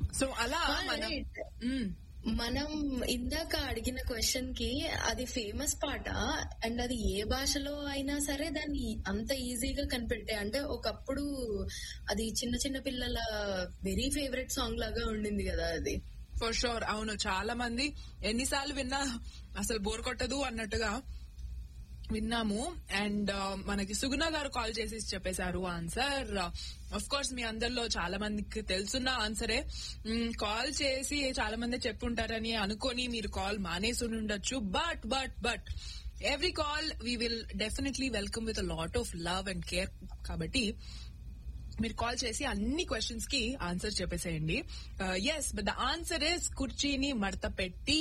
So అలా మనం Right. మ్మ్. మనం ఇందాక అడిగిన క్వశ్చన్ కి అది ఫేమస్ పాట అండ్ అది ఏ భాషలో అయినా సరే దాన్ని అంత ఈజీగా కనిపెట్టే అంటే ఒకప్పుడు అది చిన్న చిన్న పిల్లల వెరీ ఫేవరెట్ సాంగ్ లాగా ఉండింది కదా అది ఫర్ షూర్ అవును చాలా మంది ఎన్నిసార్లు విన్నా అసలు బోర్ కొట్టదు అన్నట్టుగా విన్నాము అండ్ మనకి సుగుణ గారు కాల్ చేసి చెప్పేశారు ఆన్సర్ అఫ్ కోర్స్ మీ అందరిలో చాలా మందికి తెలుసున్న ఆన్సరే కాల్ చేసి చాలా మంది చెప్పుంటారని అనుకొని మీరు కాల్ మానేసి ఉండొచ్చు but but but every call we will definitely welcome with lot of love and care కాబట్టి మీరు కాల్ చేసి అన్ని క్వశ్చన్స్ కి ఆన్సర్ చెప్పేసేయండి yes but the answer is కుర్చీని మడత పెట్టి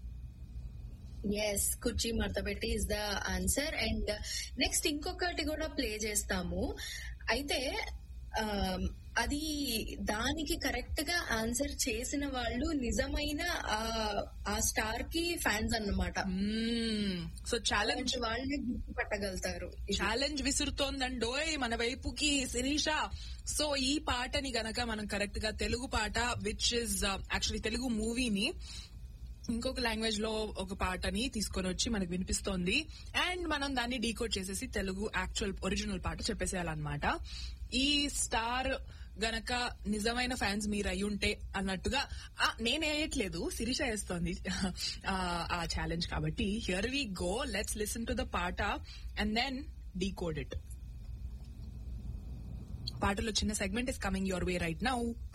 ఎస్ కుర్చీ మడతపెట్టి is the answer and next ఇంకొకటి కూడా ప్లే చేస్తాము అయితే ఆమ్, అది దానికి కరెక్ట్ గా ఆన్సర్ చేసిన వాళ్ళు నిజమైన ఆ- ఆ స్టార్ కి ఫ్యాన్స్ అన్నమాట సో ఛాలెంజ్ అలాంటి వాళ్ళే గుర్తుపట్టగలుగుతారు ఇది. ఛాలెంజ్ విసురుతోందండోయ్ మన వైపుకి శిరీష సో ఈ పాటని గనక మనం కరెక్ట్ గా తెలుగు పాట విచ్ ఇస్ యాక్చువల్లీ తెలుగు మూవీని ఇంకొక లాంగ్వేజ్ లో ఒక పాటని తీసుకొని వచ్చి మనకు వినిపిస్తోంది అండ్ మనం దాన్ని డీకోడ్ చేసేసి తెలుగు యాక్చువల్ ఒరిజినల్ పాట చెప్పేసేయాలన్నమాట ఈ స్టార్ గనక నిజమైన ఫ్యాన్స్ మీరు అయి ఉంటే అన్నట్టుగా ఆ, నేను వేయట్లేదు శిరీష వేస్తోంది ఆ, ఆ ఛాలెంజ్ కాబట్టి here we go let's listen to the పాట అండ్ దెన్ డీకోడ్ ఇట్ పాటలో చిన్న segment is coming your way right now